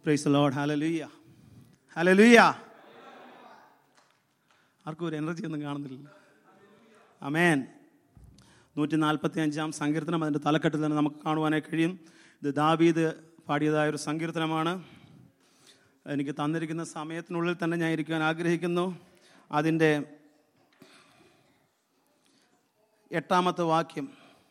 price load ഹലലുയ്യ ഹലലുയ്യ ആർക്കും ഒരു energy ഒന്നും കാണുന്നില്ല അമേൻ നൂറ്റി നാൽപ്പത്തി അഞ്ചാം സങ്കീർത്തനം അതിൻ്റെ തലക്കെട്ടിൽ തന്നെ നമുക്ക് കാണുവാനായി കഴിയും ഇത് ദാവീദ് പാടിയതായ ഒരു സങ്കീർത്തനമാണ് എനിക്ക് തന്നിരിക്കുന്ന സമയത്തിനുള്ളിൽ തന്നെ ഞാൻ ഇരിക്കുവാൻ ആഗ്രഹിക്കുന്നു അതിൻ്റെ എട്ടാമത്തെ വാക്യം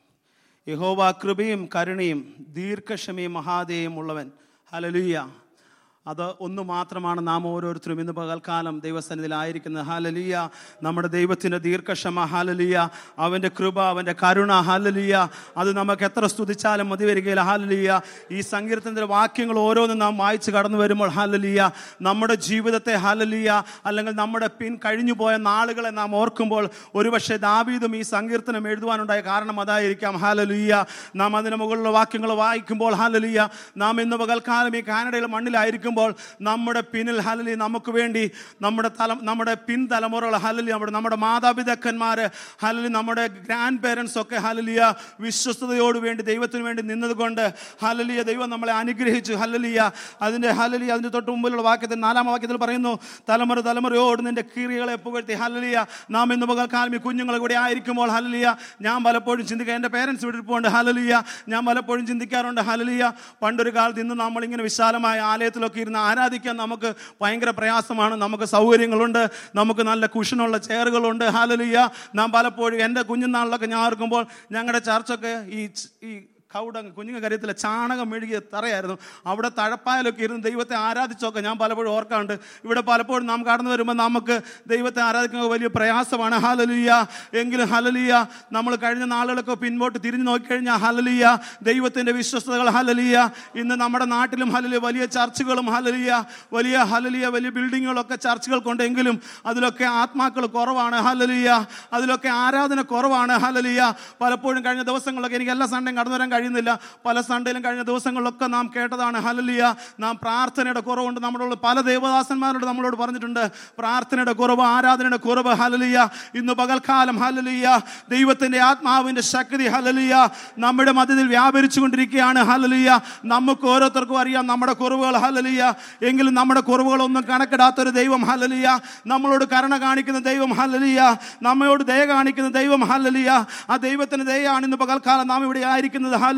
യഹോവ കൃപയും കരുണയും ദീർഘക്ഷമയും മഹാദേയും ഉള്ളവൻ ഹലലുയ്യ അത് ഒന്ന് മാത്രമാണ് നാം ഓരോരുത്തരും ഇന്ന് പകൽക്കാലം ദൈവസന്നിധിയിലായിരിക്കുന്നത് ഹാലലിയ നമ്മുടെ ദൈവത്തിൻ്റെ ദീർഘക്ഷമ ഹാലലിയ അവൻ്റെ കൃപ അവൻ്റെ കരുണ ഹാലലിയ അത് നമുക്ക് എത്ര സ്തുതിച്ചാലും മതി വരികയില്ല ഹാലലിയ ഈ സങ്കീർത്തനത്തിൻ്റെ വാക്യങ്ങൾ ഓരോന്നും നാം വായിച്ച് കടന്നു വരുമ്പോൾ ഹാലലിയ നമ്മുടെ ജീവിതത്തെ ഹാലലിയ അല്ലെങ്കിൽ നമ്മുടെ പിൻ കഴിഞ്ഞു പോയ നാളുകളെ നാം ഓർക്കുമ്പോൾ ഒരുപക്ഷെ ദാവീദും ഈ സങ്കീർത്തനം എഴുതുവാനുണ്ടായ കാരണം അതായിരിക്കാം ഹാലലിയ നാം അതിന് മുകളിലുള്ള വാക്യങ്ങൾ വായിക്കുമ്പോൾ ഹാലലിയ നാം ഇന്ന് പകൽക്കാലം ഈ കാനഡയിൽ മണ്ണിലായിരിക്കുമ്പോൾ നമ്മുടെ പിന്നിൽ ഹലലി നമുക്ക് വേണ്ടി നമ്മുടെ തല നമ്മുടെ പിൻതലമുറകൾ ഹലലി നമ്മുടെ നമ്മുടെ മാതാപിതാക്കന്മാർ ഹലലി നമ്മുടെ ഗ്രാൻഡ് പേരൻസ് ഒക്കെ ഹലലിയ വിശ്വസ്തയോട് വേണ്ടി ദൈവത്തിന് വേണ്ടി നിന്നതുകൊണ്ട് ഹലലിയ ദൈവം നമ്മളെ അനുഗ്രഹിച്ചു ഹലലിയ അതിൻ്റെ ഹലലിയ അതിൻ്റെ തൊട്ട് മുമ്പിലുള്ള വാക്യത്തിൽ നാലാം വാക്യത്തിൽ പറയുന്നു തലമുറ തലമുറയോട് നിന്റെ കീറികളെ പുകഴ്ത്തി ഹലലിയ നാം ഇന്ന് പകൽക്കാലം ഈ കുഞ്ഞുങ്ങൾ കൂടെ ആയിരിക്കുമ്പോൾ ഹലലിയ ഞാൻ പലപ്പോഴും ചിന്തിക്കുക എൻ്റെ പേരൻസ് ഇവിടെ ഇരിപ്പുണ്ട് ഹലലിയ ഞാൻ പലപ്പോഴും ചിന്തിക്കാറുണ്ട് ഹലലിയ പണ്ടൊരു കാലത്ത് ഇന്ന് നമ്മളിങ്ങനെ വിശാലമായ ആലയത്തിലൊക്കെ ഇരുന്ന് ആരാധിക്കാൻ നമുക്ക് ഭയങ്കര പ്രയാസമാണ് നമുക്ക് സൗകര്യങ്ങളുണ്ട് നമുക്ക് നല്ല കുഷനുള്ള ചെയറുകളുണ്ട് ഹാലലിയ നാം പലപ്പോഴും എൻ്റെ കുഞ്ഞുനാളിലൊക്കെ ഞാൻ ഓർക്കുമ്പോൾ ഞങ്ങളുടെ ചർച്ചൊക്കെ ഈ ച്- ഈ കൗടങ്ങ് കുഞ്ഞുങ്ങ കാര്യത്തിലെ ചാണകം മെഴുകിയ തറയായിരുന്നു അവിടെ തഴപ്പായാലൊക്കെ ഇരുന്ന് ദൈവത്തെ ആരാധിച്ചൊക്കെ ഞാൻ പലപ്പോഴും ഓർക്കാറുണ്ട് ഇവിടെ പലപ്പോഴും നാം കടന്നു വരുമ്പോൾ നമുക്ക് ദൈവത്തെ ആരാധിക്കുന്നത് വലിയ പ്രയാസമാണ് ഹലലിയ എങ്കിലും ഹലലിയ നമ്മൾ കഴിഞ്ഞ നാളുകളൊക്കെ പിൻപോട്ട് തിരിഞ്ഞു നോക്കിക്കഴിഞ്ഞാൽ ഹലലിയ ദൈവത്തിൻ്റെ വിശ്വസ്തകൾ ഹലലിയ ഇന്ന് നമ്മുടെ നാട്ടിലും ഹലലിയ വലിയ ചർച്ചുകളും ഹലലിയ വലിയ ഹലലിയ വലിയ ബിൽഡിങ്ങുകളൊക്കെ ചർച്ചുകൾ കൊണ്ടെങ്കിലും അതിലൊക്കെ ആത്മാക്കൾ കുറവാണ് ഹലലിയ അതിലൊക്കെ ആരാധന കുറവാണ് ഹലലിയ പലപ്പോഴും കഴിഞ്ഞ ദിവസങ്ങളിലൊക്കെ എനിക്ക് എല്ലാ സൺഡേയും കടന്നു വരാൻ കഴിയുന്നില്ല പല സൺഡേയിലും കഴിഞ്ഞ ദിവസങ്ങളിലൊക്കെ നാം കേട്ടതാണ് ഹലലിയ നാം പ്രാർത്ഥനയുടെ കുറവുണ്ട് നമ്മളോട് പല ദേവദാസന്മാരോട് നമ്മളോട് പറഞ്ഞിട്ടുണ്ട് പ്രാർത്ഥനയുടെ കുറവ് ആരാധനയുടെ കുറവ് ഹലലിയ ഇന്ന് പകൽക്കാലം ഹലലിയ ദൈവത്തിന്റെ ആത്മാവിന്റെ ശക്തി ഹലലിയ നമ്മുടെ മധ്യത്തിൽ വ്യാപരിച്ചു കൊണ്ടിരിക്കുകയാണ് ഹലലിയ നമുക്ക് ഓരോരുത്തർക്കും അറിയാം നമ്മുടെ കുറവുകൾ ഹലലിയ എങ്കിലും നമ്മുടെ കുറവുകളൊന്നും കണക്കിടാത്തൊരു ദൈവം ഹലലിയ നമ്മളോട് കരുണ കാണിക്കുന്ന ദൈവം ഹലലിയ നമ്മയോട് ദയ കാണിക്കുന്ന ദൈവം ഹലലിയ ആ ദൈവത്തിന് ദയാണ് ഇന്ന് പകൽക്കാലം നാം ഇവിടെ ആയിരിക്കുന്നത് hallelujah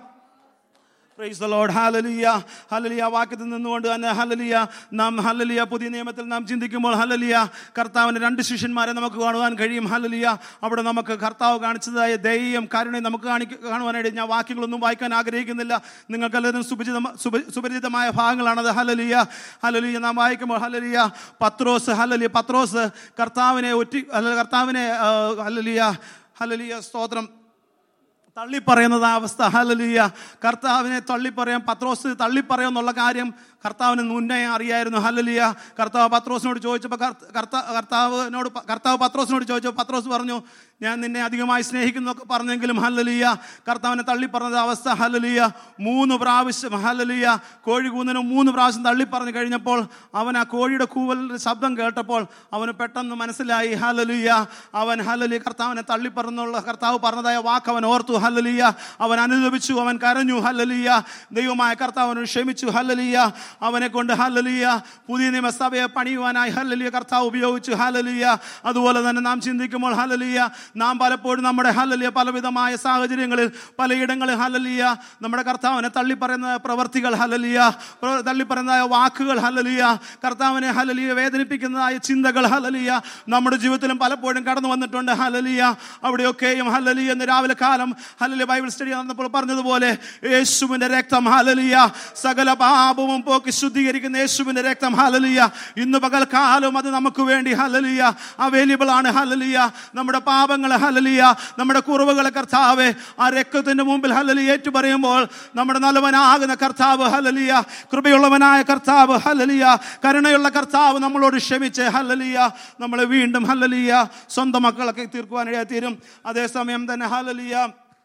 praise the lord hallelujah hallelujah വാക്യത്തിൽ നിന്നുകൊണ്ട് തന്നെ ഹലലിയ നാം ഹലലിയ പുതിയ നിയമത്തിൽ നാം ചിന്തിക്കുമ്പോൾ ഹലലിയ കർത്താവിന് രണ്ട് ശിഷ്യന്മാരെ നമുക്ക് കാണുവാൻ കഴിയും ഹലലിയ അവിടെ നമുക്ക് കർത്താവ് കാണിച്ചതായ ദൈവം കരുണയും നമുക്ക് കാണിക്ക കാണുവാനായിട്ട് ഞാൻ വാക്യങ്ങളൊന്നും വായിക്കാൻ ആഗ്രഹിക്കുന്നില്ല നിങ്ങൾക്കെല്ലാവരും സുപരിചിത സുപ- സുപരിചിതമായ ഭാഗങ്ങളാണത് ഹലലിയ ഹലലിയ നാം വായിക്കുമ്പോൾ ഹലലിയ പത്രോസ് ഹലലിയ പത്രോസ് കർത്താവിനെ ഒറ്റി അല്ല കർത്താവിനെ ആ, ഹലലിയ ഹലലിയ സ്തോത്രം തള്ളിപ്പറയുന്നത് ആ അവസ്ഥ ഹലലിയ കർത്താവിനെ തള്ളിപ്പറയാൻ പത്രോസ് തള്ളിപ്പറയുമെന്നുള്ള കാര്യം കർത്താവിന് മുന്നേ അറിയായിരുന്നു ഹലലിയ കർത്താവ് പത്രോസിനോട് ചോദിച്ചപ്പോൾ കർത്ത- കർത്ത- കർത്താവിനോട് പ- കർത്താവ് പത്രോസിനോട് ചോദിച്ചപ്പോൾ പത്രോസ് പറഞ്ഞു ഞാൻ നിന്നെ അധികമായി സ്നേഹിക്കുന്നൊക്കെ പറഞ്ഞെങ്കിലും ഹലലിയ കർത്താവിനെ തള്ളിപ്പറഞ്ഞ അവസ്ഥ ഹലലിയ മൂന്ന് പ്രാവശ്യം ഹലലിയ കോഴി കൂന്നിന് മൂന്ന് പ്രാവശ്യം തള്ളിപ്പറഞ്ഞു കഴിഞ്ഞപ്പോൾ അവൻ ആ കോഴിയുടെ കൂവലിന്റെ ശബ്ദം കേട്ടപ്പോൾ അവന് പെട്ടെന്ന് മനസ്സിലായി ഹലലിയ അവൻ ഹലലിയ കർത്താവിനെ തള്ളിപ്പറന്നുള്ള കർത്താവ് പറഞ്ഞതായ വാക്ക് അവൻ ഓർത്തു ഹലലിയ അവൻ അനുദപിച്ചു അവൻ കരഞ്ഞു ഹലലിയ ദൈവമായ കർത്താവ് അവനോട് ക്ഷമിച്ചു ഹലലിയ അവനെ കൊണ്ട് ഹലലിയ പുതിയ നിയമസഭയെ പണിയുവാനായി ഹലലിയ കർത്താവ് ഉപയോഗിച്ചു ഹലലിയ അതുപോലെ തന്നെ നാം ചിന്തിക്കുമ്പോൾ ഹലലിയ നാം പലപ്പോഴും നമ്മുടെ ഹലലിയ പലവിധമായ സാഹചര്യങ്ങളിൽ പലയിടങ്ങളിൽ ഹലലിയ നമ്മുടെ കർത്താവിനെ തള്ളിപ്പറയുന്ന പ്രവർത്തികൾ ഹലലിയ പ്ര- തള്ളിപ്പറയുന്നതായ വാക്കുകൾ ഹലലിയ കർത്താവിനെ ഹലലിയ വേദനിപ്പിക്കുന്നതായ ചിന്തകൾ ഹലലിയ നമ്മുടെ ജീവിതത്തിലും പലപ്പോഴും കടന്നു വന്നിട്ടുണ്ട് ഹലലിയ അവിടെയൊക്കെയും ഹലലിയ എന്ന് രാവിലെ കാലം ഹലലിയ ബൈബിൾ സ്റ്റഡി നടന്നപ്പോൾ പറഞ്ഞതുപോലെ യേശുവിന്റെ രക്തം ഹലലിയ സകല പാപവും പോക്കി ശുദ്ധീകരിക്കുന്ന യേശുവിന്റെ രക്തം ഹലലിയ ഇന്ന് പകൽക്കാലം അത് നമുക്ക് വേണ്ടി ഹലലിയ അവൈലബിൾ ആണ് ഹലലിയ നമ്മുടെ പാപങ്ങൾ ഹലലിയ നമ്മുടെ കുറവുകളെ കർത്താവ് ആ രക്തത്തിന്റെ മുമ്പിൽ ഹലലിയ ഏറ്റു പറയുമ്പോൾ നമ്മുടെ നല്ലവനാകുന്ന കർത്താവ് ഹലലിയ കൃപയുള്ളവനായ കർത്താവ് ഹലലിയ കരുണയുള്ള കർത്താവ് നമ്മളോട് ക്ഷമിച്ച് ഹലലിയ നമ്മളെ വീണ്ടും ഹലലിയ സ്വന്തം മക്കളൊക്കെ തീർക്കുവാനിടയായി തീരും അതേസമയം തന്നെ ഹലലിയ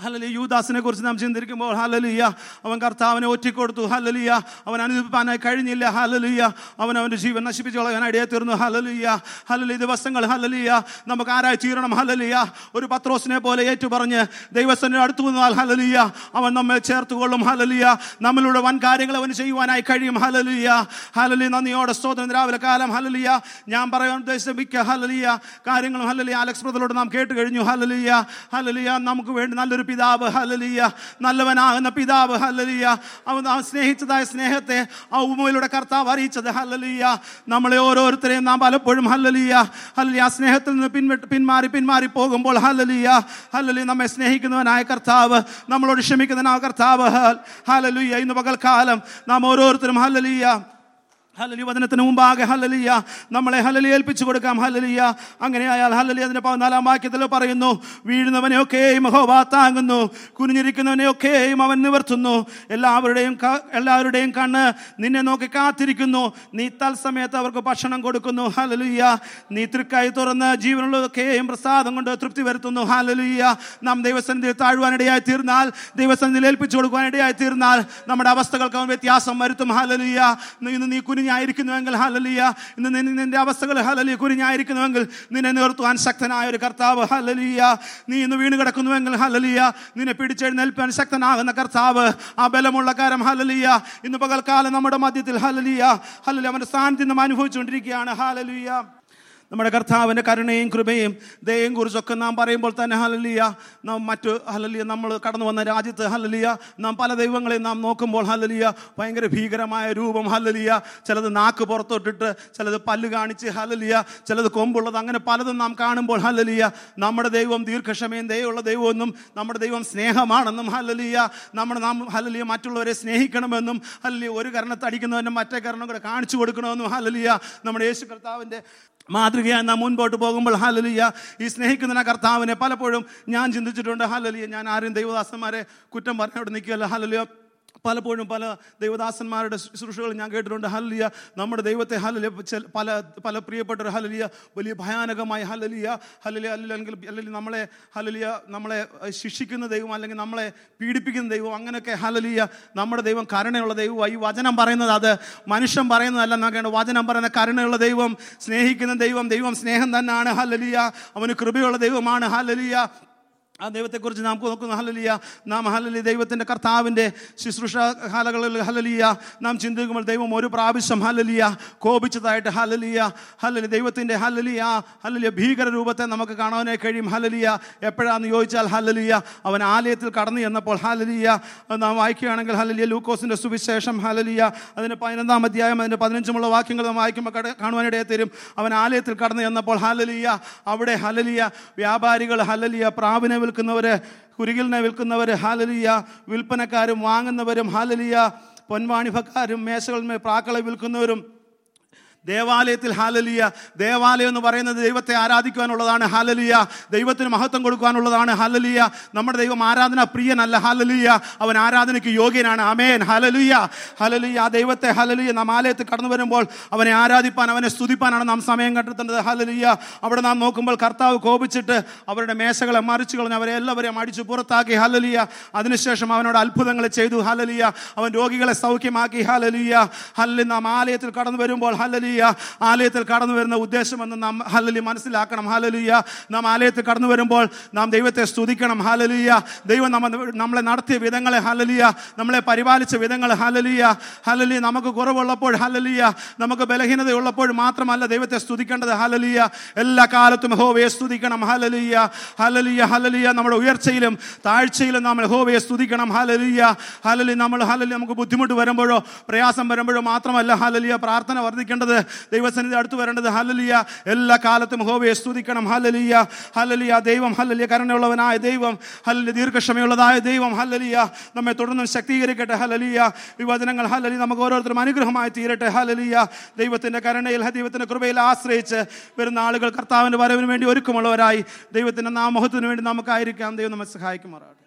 ഹലലിയ യൂദാസിനെ കുറിച്ച് നാം ചിന്തിക്കുമ്പോൾ ഹലലിയ അവൻ കർത്താവിനെ ഒറ്റിക്കൊടുത്തു ഹലലിയ അവൻ അനുഭവിപ്പാനായി കഴിഞ്ഞില്ല ഹലലിയ അവൻ അവന്റെ ജീവൻ നശിപ്പിച്ചു കളയാൻ ഇടയെ തീർന്നു ഹലലിയ ഹലലി ദിവസങ്ങൾ ഹലലിയ നമുക്ക് ആരായി തീരണം ഹലലിയ ഒരു പത്രോസിനെ പോലെ ഏറ്റുപറഞ്ഞ് ദൈവസ്ഥനെ അടുത്തു വന്നാൽ ഹലലിയ അവൻ നമ്മെ ചേർത്തുകൊള്ളും ഹലലിയ നമ്മളുടെ വൻ കാര്യങ്ങൾ അവന് ചെയ്യുവാനായി കഴിയും ഹലലിയ ഹലലി നന്ദിയോടെ സ്തോത്രം രാവിലെ കാലം ഹലലിയ ഞാൻ പറയാൻ ഉദ്ദേശിച്ച മിക്ക ഹലലിയ കാര്യങ്ങളും ഹലലിയ അലക്സ് ബ്രദറിലോട് നാം കേട്ട് കഴിഞ്ഞു ഹലലിയ ഹലലിയ നമുക്ക് വേണ്ടി നല്ലൊരു പിതാവ് ഹലലിയ നല്ലവനാകുന്ന പിതാവ് ഹലലിയ അവൻ അവൻ സ്നേഹിച്ചതായ സ്നേഹത്തെ ആ ഉമ്മയിലൂടെ കർത്താവ് അറിയിച്ചത് ഹലലിയ നമ്മളെ ഓരോരുത്തരെയും നാം പലപ്പോഴും ഹലലിയ ഹലലിയ ആ സ്നേഹത്തിൽ നിന്ന് പിൻവിട്ട് പിന്മാറി പിന്മാറി പോകുമ്പോൾ ഹലലിയ ഹലലി നമ്മെ സ്നേഹിക്കുന്നവനായ കർത്താവ് നമ്മളോട് ക്ഷമിക്കുന്നവനായ കർത്താവ് ഹലലിയ ഇന്ന് പകൽക്കാലം നാം ഓരോരുത്തരും ഹലലിയ ഹലലി വചനത്തിന് മുമ്പാകെ ഹലലിയ നമ്മളെ ഹലലി ഏൽപ്പിച്ചു കൊടുക്കാം ഹലലിയ അങ്ങനെയായാൽ ഹലലി അതിന്റെ പതിനാലാം വാക്യത്തിൽ പറയുന്നു വീഴുന്നവനെയൊക്കെയും ഹോവാ താങ്ങുന്നു കുനിഞ്ഞിരിക്കുന്നവനെയൊക്കെയും അവൻ നിവർത്തുന്നു എല്ലാവരുടെയും ക- എല്ലാവരുടെയും കണ്ണ് നിന്നെ നോക്കി കാത്തിരിക്കുന്നു നീ തൽസമയത്ത് അവർക്ക് ഭക്ഷണം കൊടുക്കുന്നു ഹലലിയ നീ തൃക്കായി തുറന്ന് ജീവനുള്ളതൊക്കെയും പ്രസാദം കൊണ്ട് തൃപ്തി വരുത്തുന്നു ഹലലിയ നാം ദൈവസന്നിധിയിൽ താഴുവാനിടയായി തീർന്നാൽ ദൈവസന്നിധിയിൽ ഏൽപ്പിച്ചു കൊടുക്കുവാനിടയായി തീർന്നാൽ നമ്മുടെ അവസ്ഥകൾക്ക് അവൻ വ്യത്യാസം വരുത്തും ഹലലിയ ഇന്ന് നീ കുനിഞ്ഞായിരിക്കുന്നുവെങ്കിൽ ഹലലിയ ഇന്ന് നിൻ- നിന്റെ അവസ്ഥകൾ ഹലലിയ കുനിഞ്ഞായിരിക്കുന്നുവെങ്കിൽ നിന്നെ നിർത്തുവാൻ ശക്തനായ ഒരു കർത്താവ് ഹലലിയ നീ ഇന്ന് വീണ് കിടക്കുന്നുവെങ്കിൽ ഹലലിയ നിന്നെ പിടിച്ചെഴുന്നേൽപ്പാൻ ശക്തനാകുന്ന കർത്താവ് ആ ബലമുള്ള കാരം ഹലലിയ ഇന്ന് പകൽക്കാലം നമ്മുടെ മധ്യത്തിൽ ഹലലിയ ഹലലിയ അവന്റെ സാന്നിധ്യം നാം അനുഭവിച്ചുകൊണ്ടിരിക്കുകയാണ് ഹലലിയ നമ്മുടെ കർത്താവിൻ്റെ കരുണയും കൃപയും ദയയും കുറിച്ചൊക്കെ നാം പറയുമ്പോൾ തന്നെ ഹലലിയ നാം മറ്റ് ഹലലിയ നമ്മൾ കടന്നു വന്ന രാജ്യത്ത് ഹലലിയ നാം പല ദൈവങ്ങളെയും നാം നോക്കുമ്പോൾ ഹലലിയ ഭയങ്കര ഭീകരമായ രൂപം ഹലലിയ ചിലത് നാക്ക് പുറത്തോട്ടിട്ട് ചിലത് പല്ല് കാണിച്ച് ഹലലിയ ചിലത് കൊമ്പുള്ളത് അങ്ങനെ പലതും നാം കാണുമ്പോൾ ഹലലിയ നമ്മുടെ ദൈവം ദീർഘക്ഷമയും ദയുള്ള ദൈവമെന്നും നമ്മുടെ ദൈവം സ്നേഹമാണെന്നും ഹലലിയ നമ്മുടെ നാം ഹലലിയ മറ്റുള്ളവരെ സ്നേഹിക്കണമെന്നും ഹലലിയ ഒരു കരണത്തടിക്കുന്നവനും മറ്റേ കരണം കൂടെ കാണിച്ചു കൊടുക്കണമെന്നും ഹലലിയ നമ്മുടെ യേശു കർത്താവിൻ്റെ മാതൃകയായി നാം മുൻപോട്ട് പോകുമ്പോൾ ഹലലിയ ഈ സ്നേഹിക്കുന്ന കർത്താവിനെ പലപ്പോഴും ഞാൻ ചിന്തിച്ചിട്ടുണ്ട് ഹലലിയ ഞാൻ ആരും ദൈവദാസന്മാരെ കുറ്റം പറഞ്ഞവിടെ നിൽക്കുകയല്ല ഹലലിയ പലപ്പോഴും പല ദൈവദാസന്മാരുടെ ശുശ്രൂഷകൾ ഞാൻ കേട്ടിട്ടുണ്ട് ഹലലിയ നമ്മുടെ ദൈവത്തെ ഹലലിയ ചെൽ- പല പല പ്രിയപ്പെട്ട ഹലലിയ വലിയ ഭയാനകമായ ഹലലിയ ഹലലിയ അല്ലെങ്കിൽ അല്ലെങ്കിൽ നമ്മളെ ഹലലിയ നമ്മളെ അഹ്, ശിക്ഷിക്കുന്ന ദൈവം അല്ലെങ്കിൽ നമ്മളെ പീഡിപ്പിക്കുന്ന ദൈവം അങ്ങനെയൊക്കെ ഹലലിയ നമ്മുടെ ദൈവം കരുണയുള്ള ദൈവം ഈ വചനം പറയുന്നത് അത് മനുഷ്യൻ പറയുന്നതല്ല നോക്കേണ്ട വചനം പറയുന്ന കരുണയുള്ള ദൈവം സ്നേഹിക്കുന്ന ദൈവം ദൈവം സ്നേഹം തന്നെയാണ് ഹലലിയ അവന് കൃപയുള്ള ദൈവമാണ് ഹലലിയ ആ ദൈവത്തെക്കുറിച്ച് നാം നോക്കുന്നു ഹലലിയ നാം ഹലലി ദൈവത്തിൻ്റെ കർത്താവിൻ്റെ ശുശ്രൂഷ കാലങ്ങളിൽ ഹലലിയ നാം ചിന്തിക്കുമ്പോൾ ദൈവം ഒരു പ്രാവശ്യം ഹലലിയ കോപിച്ചതായിട്ട് ഹലലിയ ഹലലി ദൈവത്തിൻ്റെ ഹലലിയ ഹലലിയ ഭീകര രൂപത്തെ നമുക്ക് കാണാനായി കഴിയും ഹലലിയ എപ്പോഴാന്ന് ചോദിച്ചാൽ ഹലലിയ അവൻ ആലയത്തിൽ കടന്നു ചെന്നപ്പോൾ ഹലലിയ അത് നാം വായിക്കുകയാണെങ്കിൽ ഹലലിയ ലൂക്കോസിൻ്റെ സുവിശേഷം ഹലലിയ അതിന് പതിനൊന്നാം അധ്യായം അതിൻ്റെ പതിനഞ്ചുമുള്ള വാക്യങ്ങൾ നാം വായിക്കുമ്പോൾ കട- കാണുവാനിടയെ തരും അവൻ ആലയത്തിൽ കടന്നു ചെന്നപ്പോൾ ഹലലിയ അവിടെ ഹലലിയ വ്യാപാരികൾ ഹലലിയ പ്രാവിനെ വിൽക്കുന്നവര് കുരുകിലിനെ വിൽക്കുന്നവര് ഹാലലിയ വിൽപ്പനക്കാരും വാങ്ങുന്നവരും ഹാലലിയ പൊൻവാണിഭക്കാരും മേശകളിന്മേൽ പ്രാക്കളെ വിൽക്കുന്നവരും ദേവാലയത്തിൽ ഹാലലിയ ദേവാലയം എന്ന് പറയുന്നത് ദൈവത്തെ ആരാധിക്കുവാനുള്ളതാണ് ഹാലലിയ ദൈവത്തിന് മഹത്വം കൊടുക്കുവാനുള്ളതാണ് ഹാലലിയ നമ്മുടെ ദൈവം ആരാധന പ്രിയനല്ല ഹാലലിയ അവൻ ആരാധനയ്ക്ക് യോഗ്യനാണ് അമേൻ ഹലലിയ ഹലലിയ ആ ദൈവത്തെ ഹലലിയ നാം ആലയത്തിൽ കടന്നു വരുമ്പോൾ അവനെ ആരാധിപ്പാൻ അവനെ സ്തുതിപ്പാനാണ് നാം സമയം കണ്ടെത്തേണ്ടത് ഹലലിയ അവിടെ നാം നോക്കുമ്പോൾ കർത്താവ് കോപിച്ചിട്ട് അവരുടെ മേശകളെ മറിച്ചു കളഞ്ഞ് അവരെ എല്ലാവരെയും അടിച്ചു പുറത്താക്കി ഹലലിയ അതിനുശേഷം അവനോട് അത്ഭുതങ്ങൾ ചെയ്തു ഹലലിയ അവൻ രോഗികളെ സൗഖ്യമാക്കി ഹലലിയ ഹല്ലി നാം ആലയത്തിൽ കടന്നു വരുമ്പോൾ ഹലലിയ ആലയത്തിൽ കടന്നു വരുന്ന ഉദ്ദേശമെന്ന് നാം ഹലലി മനസ്സിലാക്കണം ഹലലിയ നാം ആലയത്തിൽ കടന്നു വരുമ്പോൾ നാം ദൈവത്തെ സ്തുതിക്കണം ഹലലിയ ദൈവം നമ്മ നമ്മളെ നടത്തിയ വിധങ്ങളെ ഹലലിയ നമ്മളെ പരിപാലിച്ച വിധങ്ങൾ ഹലലിയ ഹലലിയ നമുക്ക് കുറവുള്ളപ്പോൾ ഹലലിയ നമുക്ക് ബലഹീനതയുള്ളപ്പോൾ മാത്രമല്ല ദൈവത്തെ സ്തുതിക്കേണ്ടത് ഹലലിയ എല്ലാ കാലത്തും ഹോവയെ സ്തുതിക്കണം ഹലലിയ ഹലലിയ ഹലലിയ നമ്മുടെ ഉയർച്ചയിലും താഴ്ചയിലും നമ്മൾ ഹോവയെ സ്തുതിക്കണം ഹലലിയ ഹലലി നമ്മൾ ഹലലി നമുക്ക് ബുദ്ധിമുട്ട് വരുമ്പോഴോ പ്രയാസം വരുമ്പോഴോ മാത്രമല്ല ഹലലിയ പ്രാർത്ഥന വർദ്ധിക്കേണ്ടത് ദൈവസന്നിധി അടുത്ത് വരേണ്ടത് ഹലലിയ എല്ലാ കാലത്തും ഹോവയെ സ്തുതിക്കണം ഹലലിയ ഹലലിയ ദൈവം ഹലലിയ കരുണയുള്ളവനായ ദൈവം ഹലലിയ ദീർഘക്ഷമയുള്ളതായ ദൈവം ഹലലിയ നമ്മെ തുടർന്നും ശക്തീകരിക്കട്ടെ ഹലലിയ ഈ വചനങ്ങൾ ഹലലി നമുക്ക് ഓരോരുത്തരും അനുഗ്രഹമായി തീരട്ടെ ഹലലിയ ദൈവത്തിന്റെ കരുണയിൽ ദൈവത്തിന്റെ കൃപയിൽ ആശ്രയിച്ച് വരുന്ന ആളുകൾ കർത്താവിന്റെ വരവിന് വേണ്ടി ഒരുക്കമുള്ളവരായി ദൈവത്തിന്റെ നാമഹത്വത്തിന് വേണ്ടി നമുക്കായിരിക്കാം ദൈവം നമ്മെ സഹായിക്കുമാറാട്ടെ